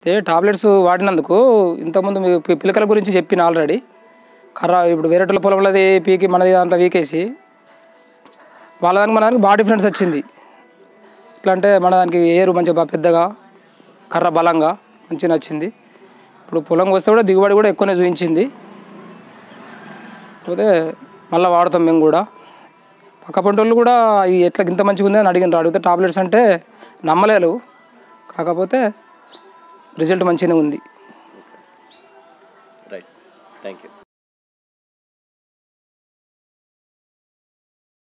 అయితే టాబ్లెట్స్ వాడినందుకు ఇంతకుముందు మీ పి- పిలకల గురించి చెప్పిన ఆల్రెడీ కర్ర ఇప్పుడు వేరేటోళ్ళ పొలంలోది పీకి మనది దాంట్లో వీకేసి వాళ్ళ దానికి మన దానికి బాగా డిఫరెన్స్ వచ్చింది ఎట్లా అంటే మన దానికి ఏరు మంచిగా బాగా పెద్దగా కర్ర బలంగా మంచిగా నచ్చింది ఇప్పుడు పొలం వస్తే కూడా దిగుబడి కూడా ఎక్కువనే చూపించింది కాకపోతే మళ్ళీ వాడతాం మేము కూడా పక్క పంటోళ్ళు కూడా ఈ ఎట్లా ఇంత మంచిగా ఉంది అని అడిగినారు అడిగితే టాబ్లెట్స్ అంటే నమ్మలేరు కాకపోతే రిజల్ట్ మంచిగానే ఉంది రైట్ థ్యాంక్ యూ